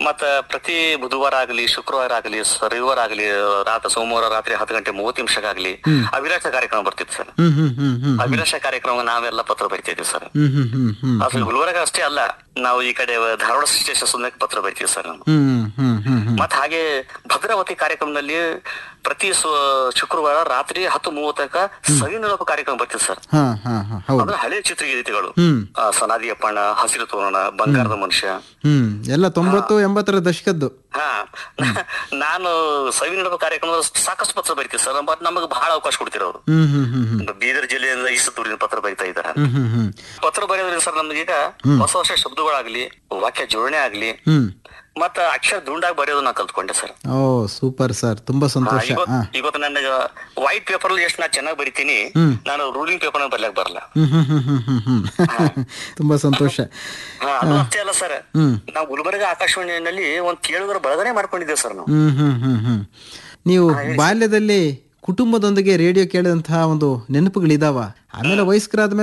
ಮತ್ತ ಪ್ರತಿ ಬುಧವಾರ ಆಗಲಿ ಶುಕ್ರವಾರ ಆಗಲಿ ರವಿವಾರ ಆಗಲಿ ರಾತ್ರಿ ಸೋಮವಾರ ರಾತ್ರಿ ಹತ್ತು ಗಂಟೆ ಮೂವತ್ತು ನಿಮಿಷಕ್ಕಾಗ್ಲಿ ಅಭಿಲಾಷ ಕಾರ್ಯಕ್ರಮ ಬರ್ತಿತ್ತು ಸರ್ ಹ್ಮ್ ಹ್ಮ್ ಹ್ಮ್ ಹ್ಮ್ ಅಭಿಲಾಷ ಕಾರ್ಯಕ್ರಮ ನಾವೆಲ್ಲ ಪತ್ರ ಬರಿತಿದ್ವಿ ಸರ್ ಹ್ಮ್ ಹ್ಮ್ ಹ್ಮ್ ಹ್ಮ್ ಅದು ಗುಲ್ಬರ್ಗ ಅಷ್ಟೇ ಅಲ್ಲ ನಾವು ಈ ಕಡೆ ಧಾರವಾಡ ಸ್ಟೇಷನ್ ಸುಮ್ಮನೆ ಪತ್ರ ಬರಿತೀವಿ ಸರ್ ನಾವು ಹ್ಮ್ ಹ್ಮ್ ಹ್ಮ್ ಹ್ಮ್ ಮತ್ ಹಾಗೆ ಭದ್ರಾವತಿ ಕಾರ್ಯಕ್ರಮದಲ್ಲಿ ಪ್ರತಿ ಸು- ಶುಕ್ರವಾರ ರಾತ್ರಿ ಹತ್ತು ಮೂವತ್ತಕ್ಕ ಸವಿ ನೆನಪು ಕಾರ್ಯಕ್ರಮ ಬರ್ತಿದೆ ಸರ್ ಹಾ ಹಾ ಹಾ ಹೌದು ಅಂದ್ರೆ ಹಳೆ ಚಿತ್ರಗೀತೆಗಳು ಹ್ಮ್ ಆ, ಸನಾದಿ ಅಪ್ಪಣ್ಣ ಹಸಿರು ತೋರಣ ಬಂಗಾರದ ಮನುಷ್ಯ ಹ್ಮ್ ಎಲ್ಲ ತೊಂಬತ್ತು ಎಂಬತ್ತರ ದಶಕದ್ದು ಹಾ ನಾನು ಸವಿ ನೆನಪು ಕಾರ್ಯಕ್ರಮದ ಸಾಕಷ್ಟು ಪತ್ರ ಬರಿತೀವಿ ಸರ್ ಬಟ್ ನಮಗೆ ಬಹಳ ಅವಕಾಶ ಕೊಡ್ತಿರೋರು ಹ್ಮ್ ಹ್ಮ್ ಹ್ಮ್ ಹ್ಮ್ ಬೀದರ್ ಜಿಲ್ಲೆಯಿಂದ ಈಸತೂರಿನ ಪತ್ರ ಬರಿತಾ ಇದ್ದಾರೆ ಹ್ಮ್ ಹ್ಮ್ ಹ್ಮ್ ಪತ್ರ ಬರೆಯೋದ್ರಿಂದ ಸರ್ ನಮಗೀಗ ಹೊಸ ಹೊಸ ಶಬ್ದಗಳಾಗ್ಲಿ ವಾಕ್ಯ ಜೋಡಣೆ ಆಗ್ಲಿ ಹ್ಮ್ ಮತ್ತ ಅಕ್ಷರ ದುಂಡಾಗಿ ಬರೆಯೋದು ನಾ ಕಲ್ತ್ಕೊಂಡೆ ಸರ್ ಓ ಸೂಪರ್ ಸರ್ ತುಂಬಾ ಸಂತೋಷ ಇವತ್ತು ಹಾ ಇವತ್ತು ನನಗ ವೈಟ್ ಪೇಪರ್ ಅಲ್ಲಿ ಎಷ್ಟು ನಾ ಚೆನ್ನಾಗಿ ಬರಿತೀನಿ ಹ್ಮ್. ನಾನು ರೂಲಿಂಗ್ ಪೇಪರ್ ಬರ್ಲಕ್ ಬರಲ್ಲ ಹ್ಮ್ ಹ್ಮ್ ಹ್ಮ್ ಹ್ಮ್ ಹ್ಮ್ ಹ್ಮ್ ತುಂಬಾ ಸಂತೋಷ ಹಾ, ಅದು ಅಷ್ಟೇ ಅಲ್ಲ ಸರ್ ಹ್ಮ್ ನಾವು ಗುಲ್ಬರ್ಗ ಆಕಾಶವಾಣಿಯಲ್ಲಿ ಒಂದ್ ಕೇಳುಗರ ಬಳಗನೆ ಮಾಡ್ಕೊಂಡಿದ್ದೇವೆ ಸರ್ ನಾವು ಹ್ಮ್ ಹ್ಮ್ ಹ್ಮ್ ಹ್ಮ್ ನೀವು ಬಾಲ್ಯದಲ್ಲಿ ಕುಟುಂಬದೊಂದಿಗೆ ರೇಡಿಯೋ ಕೇಳಿದಂತಹ ಒಂದು ನೆನಪುಗಳಿದಾವ ಆಮೇಲೆ ವಯಸ್ಕರಾದ